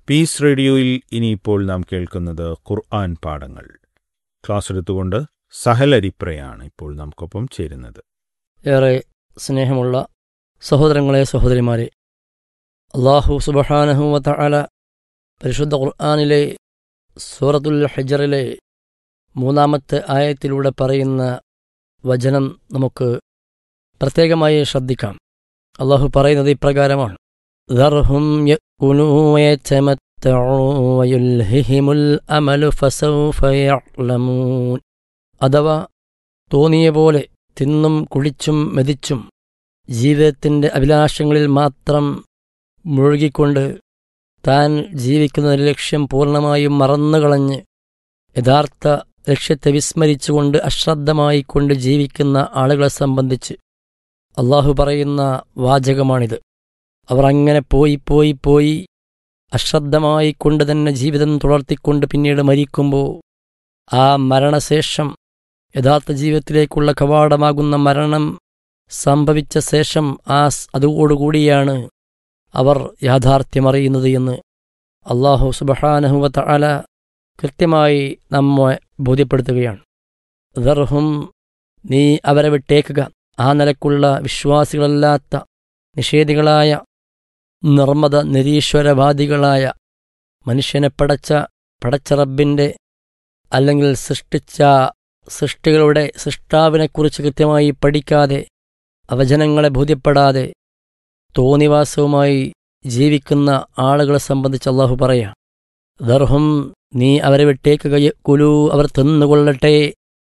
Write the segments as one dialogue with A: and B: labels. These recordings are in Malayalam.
A: പീസ് റേഡിയോയിൽ ഇനിയിപ്പോൾ നാം കേൾക്കുന്നത് ഖുർആൻ പാഠങ്ങൾ ക്ലാസ് എടുത്തുകൊണ്ട് സഹൽ അരിപ്രയാണ് ഇപ്പോൾ നമുക്കൊപ്പം ചേരുന്നത്
B: ഏറെ സ്നേഹമുള്ള സഹോദരങ്ങളെ സഹോദരിമാരെ അള്ളാഹു സുബഹാനഹുവത്ത അല പരിശുദ്ധ ഖുർആാനിലെ സൂറത്തുൽ ഹജറിലെ മൂന്നാമത്തെ ആയത്തിലൂടെ പറയുന്ന വചനം നമുക്ക് പ്രത്യേകമായി ശ്രദ്ധിക്കാം അള്ളാഹു പറയുന്നത് ഇപ്രകാരമാണ് ذرهم يأكلوا ويتمتعوا ويلههم الأمل فسوف يعلمون അഥവാ തോന്നിയ പോലെ തിന്നും കുളിച്ചും മെതിച്ചും ജീവിതത്തിൻ്റെ അഭിലാഷങ്ങളിൽ മാത്രം മുഴുകിക്കൊണ്ട് താൻ ജീവിക്കുന്ന ലക്ഷ്യം പൂർണ്ണമായും മറന്നുകളഞ്ഞ് യഥാർത്ഥ ലക്ഷ്യത്തെ വിസ്മരിച്ചുകൊണ്ട് അശ്രദ്ധമായിക്കൊണ്ട് ജീവിക്കുന്ന ആളുകളെ സംബന്ധിച്ച് അള്ളാഹു പറയുന്ന വാചകമാണിത് അവർ അങ്ങനെ പോയി പോയി പോയി അശ്രദ്ധമായി കൊണ്ട് തന്നെ ജീവിതം തുടർത്തിക്കൊണ്ട് പിന്നീട് മരിക്കുമ്പോൾ ആ മരണശേഷം യഥാർത്ഥ ജീവിതത്തിലേക്കുള്ള കവാടമാകുന്ന മരണം സംഭവിച്ച ശേഷം ആ സ് അതോടുകൂടിയാണ് അവർ യാഥാർത്ഥ്യമറിയുന്നത് എന്ന് അള്ളാഹു സുബഹാനഹുവത്ത അല കൃത്യമായി നമ്മെ ബോധ്യപ്പെടുത്തുകയാണ് ദർഹും നീ അവരെ വിട്ടേക്കുക ആ നിലക്കുള്ള വിശ്വാസികളല്ലാത്ത നിഷേധികളായ നിർമ്മത നിരീശ്വരവാദികളായ മനുഷ്യനെ പടച്ച പടച്ച റബ്ബിൻ്റെ അല്ലെങ്കിൽ സൃഷ്ടിച്ച സൃഷ്ടികളുടെ സൃഷ്ടാവിനെക്കുറിച്ച് കൃത്യമായി പഠിക്കാതെ അവചനങ്ങളെ ബോധ്യപ്പെടാതെ തോന്നിവാസവുമായി ജീവിക്കുന്ന ആളുകളെ സംബന്ധിച്ച് അള്ളാഹു പറയാം ദർഹം നീ അവരെ വിട്ടേക്കുക കുലു അവർ തിന്നുകൊള്ളട്ടെ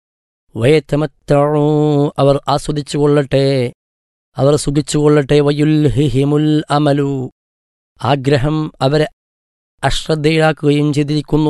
B: വയത്തമത്താണു അവർ ആസ്വദിച്ചുകൊള്ളട്ടെ അവർ സുഖിച്ചുകൊള്ളട്ടെ വയുൽഹിമുൽ അമലു ആഗ്രഹം അവരെ അശ്രദ്ധയിലാക്കുകയും ചെയ്തിരിക്കുന്നു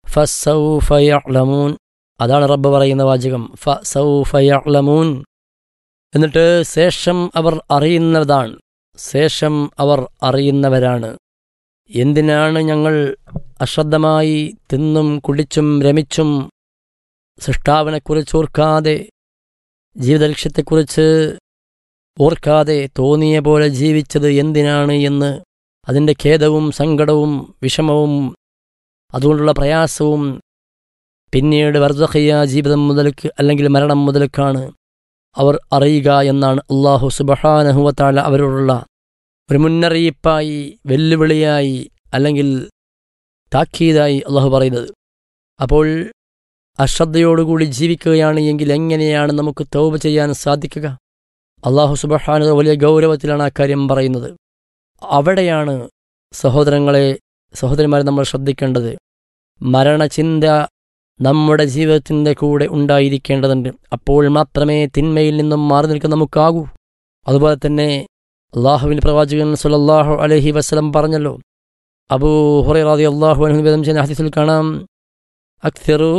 B: ഫസൗഫയഅ്ലമൂൻ അതാണ് റബ്ബ് പറയുന്ന വാചകം ഫസൗഫയഅ്ലമൂൻ എന്നിട്ട് ശേഷം അവർ അറിയുന്നതാണ് ശേഷം അവർ അറിയുന്നവരാണ് എന്തിനാണ് ഞങ്ങൾ അശ്രദ്ധമായി തിന്നും കുടിച്ചും രമിച്ചും സൃഷ്ടാവിനെക്കുറിച്ച് ഓർക്കാതെ ജീവിതലക്ഷ്യത്തെക്കുറിച്ച് ഓർക്കാതെ തോന്നിയ പോലെ ജീവിച്ചത് എന്തിനാണ് എന്ന് അതിൻ്റെ ഖേദവും സങ്കടവും വിഷമവും അതുകൊണ്ടുള്ള പ്രയാസവും പിന്നീട് വർദ്ധഹയ്യ ജീവിതം മുതൽക്ക് അല്ലെങ്കിൽ മരണം മുതൽക്കാണ് അവർ അറിയുക എന്നാണ് അള്ളാഹു സുബഹാനഹുവത്താല അവരോടുള്ള ഒരു മുന്നറിയിപ്പായി വെല്ലുവിളിയായി അല്ലെങ്കിൽ താക്കീതായി അള്ളാഹു പറയുന്നത് അപ്പോൾ അശ്രദ്ധയോടുകൂടി ജീവിക്കുകയാണ് എങ്കിൽ എങ്ങനെയാണ് നമുക്ക് തൗബ ചെയ്യാൻ സാധിക്കുക അള്ളാഹു സുബഹാന വലിയ ഗൗരവത്തിലാണ് ആ കാര്യം പറയുന്നത് അവിടെയാണ് സഹോദരങ്ങളെ സഹോദരന്മാരെ നമ്മൾ ശ്രദ്ധിക്കേണ്ടത് മരണചിന്ത നമ്മുടെ ജീവിതത്തിൻ്റെ കൂടെ ഉണ്ടായിരിക്കേണ്ടതുണ്ട് അപ്പോൾ മാത്രമേ തിന്മയിൽ നിന്നും മാറി നിൽക്കാൻ നമുക്കാകൂ അതുപോലെ തന്നെ അള്ളാഹുവിൻ്റെ പ്രവാചകൻ സുലല്ലാഹു അലഹി വസ്ലം പറഞ്ഞല്ലോ അബൂ ഹുറൈ റാദി അള്ളാഹു അനുഭവം ചെയ്യുന്ന ഹദീസിൽ കാണാം അക്തിറു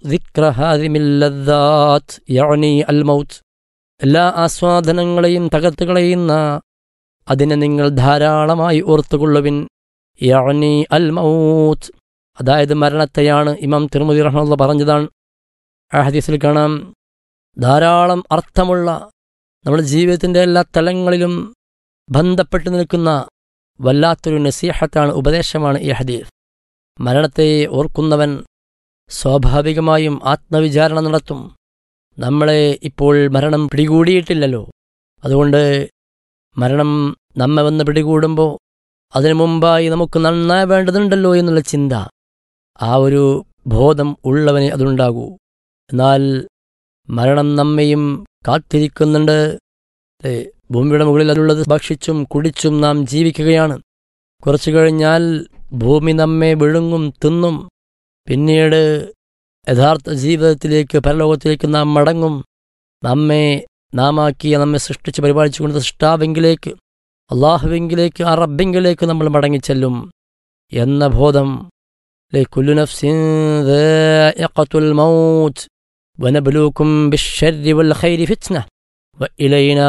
B: യഅനി അൽ മൗത്ത് എല്ലാ ആസ്വാദനങ്ങളെയും തകർത്ത് കളയുന്ന അതിനെ നിങ്ങൾ ധാരാളമായി ഓർത്തുകൊള്ളുവിൻ യഅനി അൽ മൗത്ത് അതായത് മരണത്തെയാണ് ഇമാം തിരുമതി റഹ്മുള്ള പറഞ്ഞതാണ് ആ ഹദീസിൽ കാണാം ധാരാളം അർത്ഥമുള്ള നമ്മുടെ ജീവിതത്തിൻ്റെ എല്ലാ തലങ്ങളിലും ബന്ധപ്പെട്ട് നിൽക്കുന്ന വല്ലാത്തൊരു നസീഹത്താണ് ഉപദേശമാണ് ഈ ഹദീസ് മരണത്തെ ഓർക്കുന്നവൻ സ്വാഭാവികമായും ആത്മവിചാരണ നടത്തും നമ്മളെ ഇപ്പോൾ മരണം പിടികൂടിയിട്ടില്ലല്ലോ അതുകൊണ്ട് മരണം നമ്മെ വന്ന് പിടികൂടുമ്പോൾ അതിനു മുമ്പായി നമുക്ക് നന്നാവേണ്ടതുണ്ടല്ലോ എന്നുള്ള ചിന്ത ആ ഒരു ബോധം ഉള്ളവനെ അതുണ്ടാകൂ എന്നാൽ മരണം നമ്മയും കാത്തിരിക്കുന്നുണ്ട് ഭൂമിയുടെ മുകളിൽ അതുള്ളത് ഭക്ഷിച്ചും കുടിച്ചും നാം ജീവിക്കുകയാണ് കുറച്ചു കഴിഞ്ഞാൽ ഭൂമി നമ്മെ വിഴുങ്ങും തിന്നും പിന്നീട് യഥാർത്ഥ ജീവിതത്തിലേക്ക് പരലോകത്തിലേക്ക് നാം മടങ്ങും നമ്മെ നാമാക്കിയ നമ്മെ സൃഷ്ടിച്ച് പരിപാലിച്ചുകൊണ്ട് സൃഷ്ടാവെങ്കിലേക്ക് അള്ളാഹുവെങ്കിലേക്ക് ആ റബ്ബെങ്കിലേക്ക് നമ്മൾ മടങ്ങിച്ചെല്ലും എന്ന ബോധം لكل نفس ذائقة الموت ونبلوكم بالشر والخير فتنة وإلينا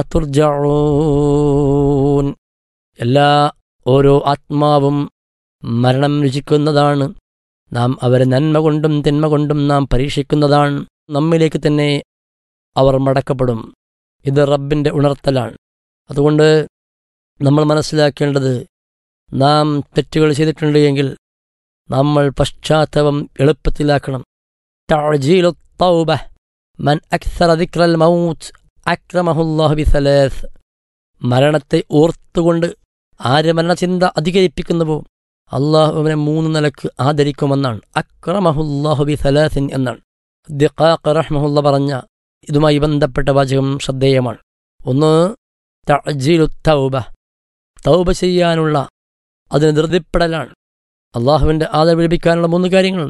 B: ترجعون എല്ലാ ഓരോ ആത്മാവും മരണം രുചിക്കുന്നതാണ് നാം അവരെ നന്മ കൊണ്ടും തിന്മ കൊണ്ടും നാം പരീക്ഷിക്കുന്നതാണ് നമ്മിലേക്ക് തന്നെ അവർ മടക്കപ്പെടും ഇത് റബ്ബിൻ്റെ ഉണർത്തലാണ് അതുകൊണ്ട് നമ്മൾ മനസ്സിലാക്കേണ്ടത് നാം തെറ്റുകൾ ചെയ്തിട്ടുണ്ട് എങ്കിൽ നമ്മൾ പശ്ചാത്തലം എളുപ്പത്തിലാക്കണം തഅജീലു തൗബ മൻ അക്സറ ദിക്റൽ മൗത്ത് അക്രമഹുല്ലാഹു ബിസലാസ് മരണത്തെ ഓർത്തുകൊണ്ട് ആര് മരണചിന്ത അധികരിപ്പിക്കുന്നുവോ അള്ളാഹു അവനെ മൂന്ന് നിലക്ക് ആദരിക്കുമെന്നാണ് അക്രമഹുല്ലാഹു ബിസലാസിൻ എന്നാണ് ദിഖാഖ് റഹ്മഹുല്ല പറഞ്ഞ ഇതുമായി ബന്ധപ്പെട്ട വാചകം ശ്രദ്ധേയമാണ് ഒന്ന് തഅജീലു തൗബ തൗബ ചെയ്യാനുള്ള അതിന് ധൃതിപ്പെടലാണ് അള്ളാഹുവിൻ്റെ ആദരവ് ലഭിക്കാനുള്ള മൂന്ന് കാര്യങ്ങൾ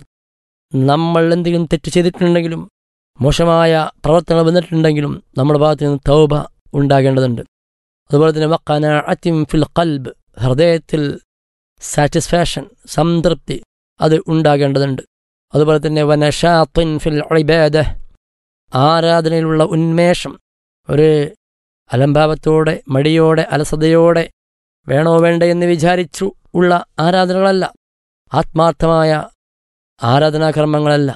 B: നമ്മൾ എന്തെങ്കിലും തെറ്റ് ചെയ്തിട്ടുണ്ടെങ്കിലും മോശമായ പ്രവർത്തനങ്ങൾ വന്നിട്ടുണ്ടെങ്കിലും നമ്മുടെ ഭാഗത്ത് നിന്ന് തൗബ ഉണ്ടാകേണ്ടതുണ്ട് അതുപോലെ തന്നെ വക്കാന അത്തിം ഫിൽ കൽബ് ഹൃദയത്തിൽ സാറ്റിസ്ഫാക്ഷൻ സംതൃപ്തി അത് ഉണ്ടാകേണ്ടതുണ്ട് അതുപോലെ തന്നെ വനഷാത്തിൻ ഫിൽ ഇബാദ ആരാധനയിലുള്ള ഉന്മേഷം ഒരു അലംഭാവത്തോടെ മടിയോടെ അലസതയോടെ വേണോ വേണ്ടേ എന്ന് വിചാരിച്ചു ഉള്ള ആരാധനകളല്ല ആത്മാർത്ഥമായ ആരാധനാകർമ്മങ്ങളല്ല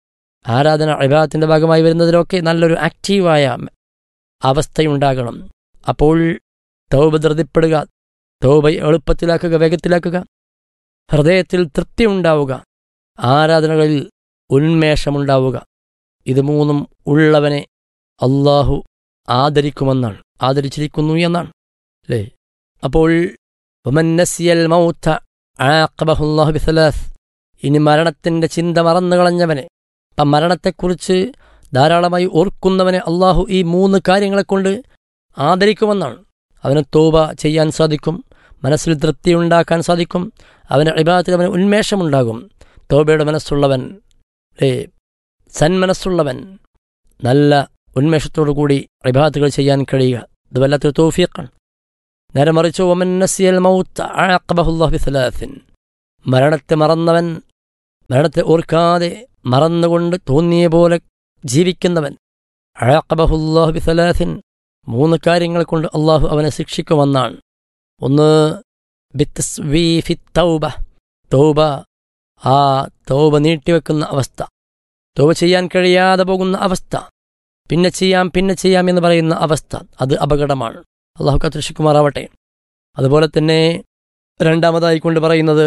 B: ആരാധന അഭിഭാഗത്തിൻ്റെ ഭാഗമായി വരുന്നതിലൊക്കെ നല്ലൊരു ആക്റ്റീവായ അവസ്ഥയുണ്ടാകണം അപ്പോൾ തൗബ ധൃതിപ്പെടുക തൗബ എളുപ്പത്തിലാക്കുക വേഗത്തിലാക്കുക ഹൃദയത്തിൽ തൃപ്തി ഉണ്ടാവുക ആരാധനകളിൽ ഉന്മേഷമുണ്ടാവുക ഇത് മൂന്നും ഉള്ളവനെ അള്ളാഹു ആദരിക്കുമെന്നാണ് ആദരിച്ചിരിക്കുന്നു എന്നാണ് അല്ലേ അപ്പോൾ വമന്നസിയൽ മൗത്ത ആഖബഹുല്ലാഹു ബിസലാസ് ഇനി മരണത്തിൻ്റെ ചിന്ത മറന്നു കളഞ്ഞവനെ അപ്പം മരണത്തെക്കുറിച്ച് ധാരാളമായി ഓർക്കുന്നവനെ അള്ളാഹു ഈ മൂന്ന് കാര്യങ്ങളെ കൊണ്ട് ആദരിക്കുമെന്നാണ് അവന് തോബ ചെയ്യാൻ സാധിക്കും മനസ്സിൽ തൃപ്തി ഉണ്ടാക്കാൻ സാധിക്കും അവൻ്റെ അഭിഭാഗത്തിൽ അവന് ഉന്മേഷമുണ്ടാകും തോബയുടെ മനസ്സുള്ളവൻ ഏ സന്മനസ്സുള്ളവൻ നല്ല ഉന്മേഷത്തോടു കൂടി അഭിഭാഗത്തുകൾ ചെയ്യാൻ കഴിയുക ഇത് വല്ലാത്തൊരു തോഫിയക്കാണ് നേരെ മറിച്ച് ഒമൻ നസിയൽ മൗത്ത് ആഖബഹുല്ലാഹു ബിസലാസിൻ മരണത്തെ മറന്നവൻ മരണത്തെ ഓർക്കാതെ മറന്നുകൊണ്ട് തോന്നിയ പോലെ ജീവിക്കുന്നവൻ ആഖബഹുല്ലാഹു ബിസലാസിൻ മൂന്ന് കാര്യങ്ങൾ കൊണ്ട് അള്ളാഹു അവനെ ശിക്ഷിക്കുമെന്നാണ് ഒന്ന് ബിത്തസ്വീഫി തൗബ തൗബ ആ തൗബ നീട്ടിവെക്കുന്ന അവസ്ഥ തൗബ ചെയ്യാൻ കഴിയാതെ പോകുന്ന അവസ്ഥ പിന്നെ ചെയ്യാം പിന്നെ ചെയ്യാം എന്ന് പറയുന്ന അവസ്ഥ അത് അപകടമാണ് അള്ളാഹു കത്തിരക്ഷിക്കുമാറാവട്ടെ അതുപോലെ തന്നെ രണ്ടാമതായി കൊണ്ട് പറയുന്നത്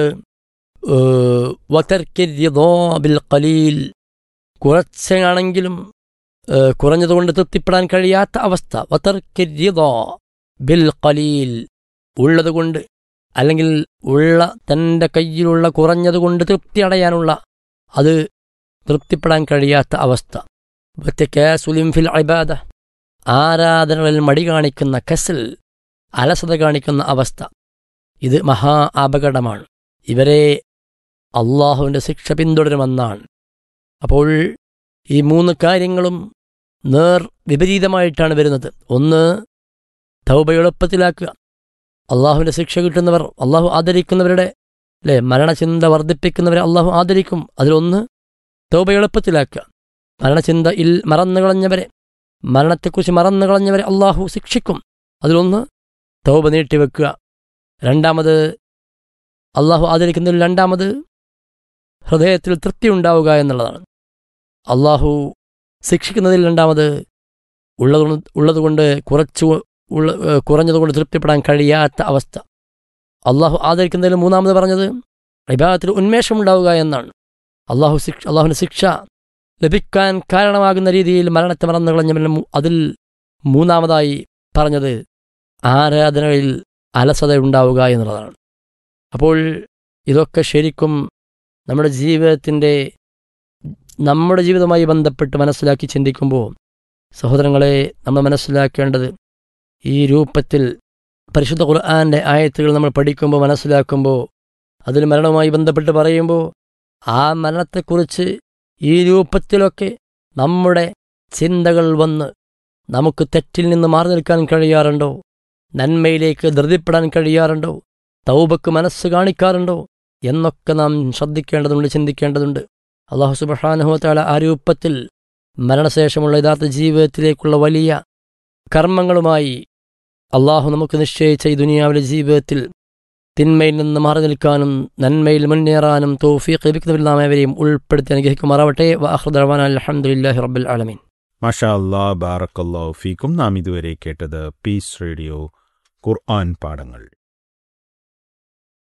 B: ബിൽ ഖലീൽ കുറച്ചാണെങ്കിലും കുറഞ്ഞതുകൊണ്ട് തൃപ്തിപ്പെടാൻ കഴിയാത്ത അവസ്ഥ വതർക്കിരിതോ ബിൽ ഖലീൽ ഉള്ളതുകൊണ്ട് അല്ലെങ്കിൽ ഉള്ള തൻ്റെ കയ്യിലുള്ള കുറഞ്ഞതുകൊണ്ട് തൃപ്തി അടയാനുള്ള അത് തൃപ്തിപ്പെടാൻ കഴിയാത്ത അവസ്ഥ ബത്തക്കാസുലിം ഫിൽ ഇബാദ ആരാധനകളിൽ മടി കാണിക്കുന്ന കസൽ അലസത കാണിക്കുന്ന അവസ്ഥ ഇത് മഹാ അപകടമാണ് ഇവരെ അള്ളാഹുവിൻ്റെ ശിക്ഷ പിന്തുടരുമെന്നാണ് അപ്പോൾ ഈ മൂന്ന് കാര്യങ്ങളും നേർ വിപരീതമായിട്ടാണ് വരുന്നത് ഒന്ന് തൗബ എളുപ്പത്തിലാക്കുക അള്ളാഹുവിൻ്റെ ശിക്ഷ കിട്ടുന്നവർ അള്ളാഹു ആദരിക്കുന്നവരുടെ അല്ലേ മരണചിന്ത വർദ്ധിപ്പിക്കുന്നവരെ അള്ളാഹു ആദരിക്കും അതിലൊന്ന് തൗബ എളുപ്പത്തിലാക്കുക മരണചിന്ത ഇൽ മറന്നു കളഞ്ഞവരെ മരണത്തെക്കുറിച്ച് മറന്നു കളഞ്ഞവരെ അള്ളാഹു ശിക്ഷിക്കും അതിലൊന്ന് തൗബ നീട്ടിവെക്കുക രണ്ടാമത് അള്ളാഹു ആദരിക്കുന്നതിൽ രണ്ടാമത് ഹൃദയത്തിൽ തൃപ്തി ഉണ്ടാവുക എന്നുള്ളതാണ് അള്ളാഹു ശിക്ഷിക്കുന്നതിൽ രണ്ടാമത് ഉള്ളത് ഉള്ളതുകൊണ്ട് കുറച്ചു ഉള്ള കുറഞ്ഞതുകൊണ്ട് തൃപ്തിപ്പെടാൻ കഴിയാത്ത അവസ്ഥ അള്ളാഹു ആദരിക്കുന്നതിൽ മൂന്നാമത് പറഞ്ഞത് വിഭാഗത്തിൽ ഉന്മേഷമുണ്ടാവുക എന്നാണ് അള്ളാഹു ശിക്ഷ അള്ളാഹുവിൻ്റെ ശിക്ഷ ലഭിക്കാൻ കാരണമാകുന്ന രീതിയിൽ മരണത്തെ മറന്നു കളഞ്ഞവരിൽ അതിൽ മൂന്നാമതായി പറഞ്ഞത് ആരാധനകളിൽ അലസത ഉണ്ടാവുക എന്നുള്ളതാണ് അപ്പോൾ ഇതൊക്കെ ശരിക്കും നമ്മുടെ ജീവിതത്തിൻ്റെ നമ്മുടെ ജീവിതവുമായി ബന്ധപ്പെട്ട് മനസ്സിലാക്കി ചിന്തിക്കുമ്പോൾ സഹോദരങ്ങളെ നമ്മൾ മനസ്സിലാക്കേണ്ടത് ഈ രൂപത്തിൽ പരിശുദ്ധ ഖുർആാൻ്റെ ആയത്തുകൾ നമ്മൾ പഠിക്കുമ്പോൾ മനസ്സിലാക്കുമ്പോൾ അതിൽ മരണവുമായി ബന്ധപ്പെട്ട് പറയുമ്പോൾ ആ മരണത്തെക്കുറിച്ച് ഈ രൂപത്തിലൊക്കെ നമ്മുടെ ചിന്തകൾ വന്ന് നമുക്ക് തെറ്റിൽ നിന്ന് മാറി നിൽക്കാൻ കഴിയാറുണ്ടോ നന്മയിലേക്ക് ധൃതിപ്പെടാൻ കഴിയാറുണ്ടോ തൗബക്ക് മനസ്സ് കാണിക്കാറുണ്ടോ എന്നൊക്കെ നാം ശ്രദ്ധിക്കേണ്ടതുണ്ട് ചിന്തിക്കേണ്ടതുണ്ട് അള്ളാഹു സുബഹാനുഹത്താല ആ രൂപത്തിൽ മരണശേഷമുള്ള യഥാർത്ഥ ജീവിതത്തിലേക്കുള്ള വലിയ കർമ്മങ്ങളുമായി അള്ളാഹു നമുക്ക് നിശ്ചയിച്ച ഈ ദുനിയാവിലെ ജീവിതത്തിൽ തിന്മയിൽ നിന്ന് മാറി നിൽക്കാനും നന്മയിൽ മുന്നേറാനും തോഫീഖ് ലഭിക്കുന്നവരിൽ നാം ഏവരെയും ഉൾപ്പെടുത്തി അനുഗ്രഹിക്കുമാറാവട്ടെ വാഹൃദാൻ അലഹമുല്ലാഹി റബ്ബുൽ ആലമീൻ
A: മഷാ അല്ലാ ബാറക്കല്ലാ ഫീക്കും നാം ഇതുവരെ കേട്ടത് പീസ് റേഡിയോ ഖുർആൻ പാഠങ്ങൾ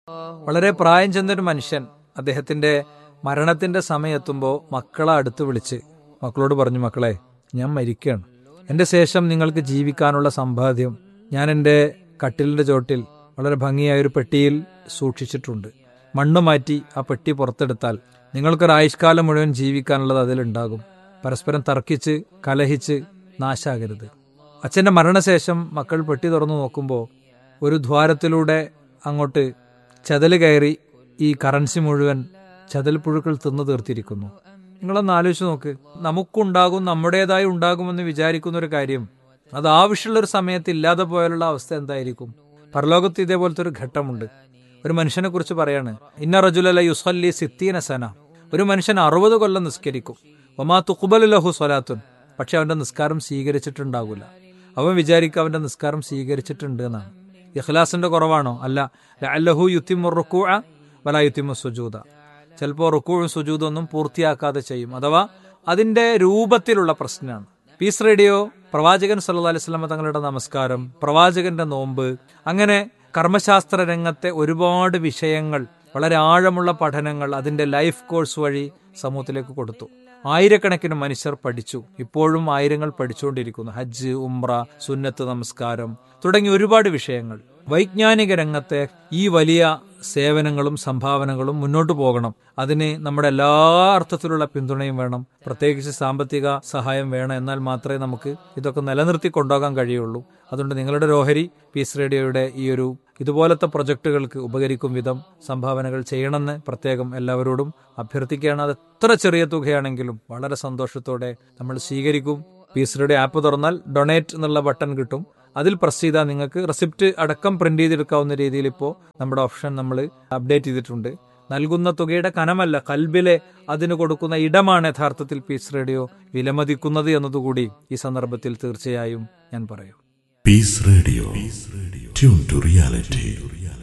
C: വളരെ പ്രായം ചെന്നൊരു മനുഷ്യൻ അദ്ദേഹത്തിന്റെ മരണത്തിന്റെ സമയമെത്തുമ്പോൾ മക്കളെ അടുത്ത് വിളിച്ച് മക്കളോട് പറഞ്ഞു മക്കളെ ഞാൻ മരിക്കുകയാണ് എന്റെ ശേഷം നിങ്ങൾക്ക് ജീവിക്കാനുള്ള സമ്പാദ്യം ഞാൻ എൻ്റെ കട്ടിലിന്റെ ചോട്ടിൽ വളരെ ഭംഗിയായ ഒരു പെട്ടിയിൽ സൂക്ഷിച്ചിട്ടുണ്ട് മണ്ണ് മാറ്റി ആ പെട്ടി പുറത്തെടുത്താൽ നിങ്ങൾക്കൊരു ആയുഷ്കാലം മുഴുവൻ ജീവിക്കാനുള്ളത് അതിലുണ്ടാകും പരസ്പരം തർക്കിച്ച് കലഹിച്ച് നാശാകരുത് അച്ഛന്റെ മരണശേഷം മക്കൾ പെട്ടി തുറന്നു നോക്കുമ്പോൾ ഒരു ദ്വാരത്തിലൂടെ അങ്ങോട്ട് ചതല് കയറി ഈ കറൻസി മുഴുവൻ ചതൽ പുഴുക്കൾ തിന്നു തീർത്തിരിക്കുന്നു നിങ്ങളൊന്ന് ആലോചിച്ച് നോക്ക് നമുക്കുണ്ടാകും നമ്മുടേതായി ഉണ്ടാകുമെന്ന് വിചാരിക്കുന്ന ഒരു കാര്യം അത് ആവശ്യമുള്ള ഒരു സമയത്ത് ഇല്ലാതെ പോയാലുള്ള അവസ്ഥ എന്തായിരിക്കും പരലോകത്ത് ഇതേപോലത്തെ ഒരു ഘട്ടമുണ്ട് ഒരു മനുഷ്യനെ കുറിച്ച് പറയാണ് ഇന്ന റജുലല യുസല്ലി സിത്തീന സന ഒരു മനുഷ്യൻ അറുപത് കൊല്ലം നിസ്കരിക്കും ഒമാ തുക്കുബലു ലഹു സ്വലാത്തുൻ പക്ഷെ അവന്റെ നിസ്കാരം സ്വീകരിച്ചിട്ടുണ്ടാകില്ല അവൻ വിചാരിക്കും അവന്റെ നിസ്കാരം സ്വീകരിച്ചിട്ടുണ്ട് എന്നാണ് ഇഖ്ലാസിന്റെ കുറവാണോ അല്ല അല്ലഹു യുത്തിമു റുക്കൂഅ വല യുത്തിമു സുജൂദ ചിലപ്പോൾ റുക്കൂഴും സുജൂദും ഒന്നും പൂർത്തിയാക്കാതെ ചെയ്യും അഥവാ അതിന്റെ രൂപത്തിലുള്ള പ്രശ്നമാണ് പീസ് റേഡിയോ പ്രവാചകൻ സല്ലല്ലാഹു അലൈഹി വസല്ലമ തങ്ങളുടെ നമസ്കാരം പ്രവാചകന്റെ നോമ്പ് അങ്ങനെ കർമ്മശാസ്ത്ര രംഗത്തെ ഒരുപാട് വിഷയങ്ങൾ വളരെ ആഴമുള്ള പഠനങ്ങൾ അതിന്റെ ലൈഫ് കോഴ്സ് വഴി സമൂഹത്തിലേക്ക് കൊടുത്തു ആയിരക്കണക്കിന് മനുഷ്യർ പഠിച്ചു ഇപ്പോഴും ആയിരങ്ങൾ പഠിച്ചുകൊണ്ടിരിക്കുന്നു ഹജ്ജ് ഉംറ സുന്നത്ത് നമസ്കാരം തുടങ്ങി ഒരുപാട് വിഷയങ്ങൾ വൈജ്ഞാനിക രംഗത്തെ ഈ വലിയ സേവനങ്ങളും സംഭാവനകളും മുന്നോട്ട് പോകണം അതിന് നമ്മുടെ എല്ലാ അർത്ഥത്തിലുള്ള പിന്തുണയും വേണം പ്രത്യേകിച്ച് സാമ്പത്തിക സഹായം വേണം എന്നാൽ മാത്രമേ നമുക്ക് ഇതൊക്കെ നിലനിർത്തി കൊണ്ടുപോകാൻ കഴിയുള്ളൂ അതുകൊണ്ട് നിങ്ങളുടെ ഓഹരി പീസ് റേഡിയോയുടെ ഈ ഒരു ഇതുപോലത്തെ പ്രൊജക്ടുകൾക്ക് ഉപകരിക്കും വിധം സംഭാവനകൾ ചെയ്യണമെന്ന് പ്രത്യേകം എല്ലാവരോടും അഭ്യർത്ഥിക്കുകയാണ് അത് എത്ര ചെറിയ തുകയാണെങ്കിലും വളരെ സന്തോഷത്തോടെ നമ്മൾ സ്വീകരിക്കും പീസ് റേഡിയോ ആപ്പ് തുറന്നാൽ ഡൊണേറ്റ് എന്നുള്ള ബട്ടൺ കിട്ടും അതിൽ പ്രസ് ചെയ്താൽ നിങ്ങൾക്ക് റെസിപ്റ്റ് അടക്കം പ്രിന്റ് ചെയ്തെടുക്കാവുന്ന രീതിയിൽ ഇപ്പോൾ നമ്മുടെ ഓപ്ഷൻ നമ്മൾ അപ്ഡേറ്റ് ചെയ്തിട്ടുണ്ട് നൽകുന്ന തുകയുടെ കനമല്ല കൽബിലെ അതിന് കൊടുക്കുന്ന ഇടമാണ് യഥാർത്ഥത്തിൽ പീസ് റേഡിയോ വിലമതിക്കുന്നത് എന്നതുകൂടി ഈ സന്ദർഭത്തിൽ തീർച്ചയായും ഞാൻ പറയും
D: Peace Radio. Tune to reality.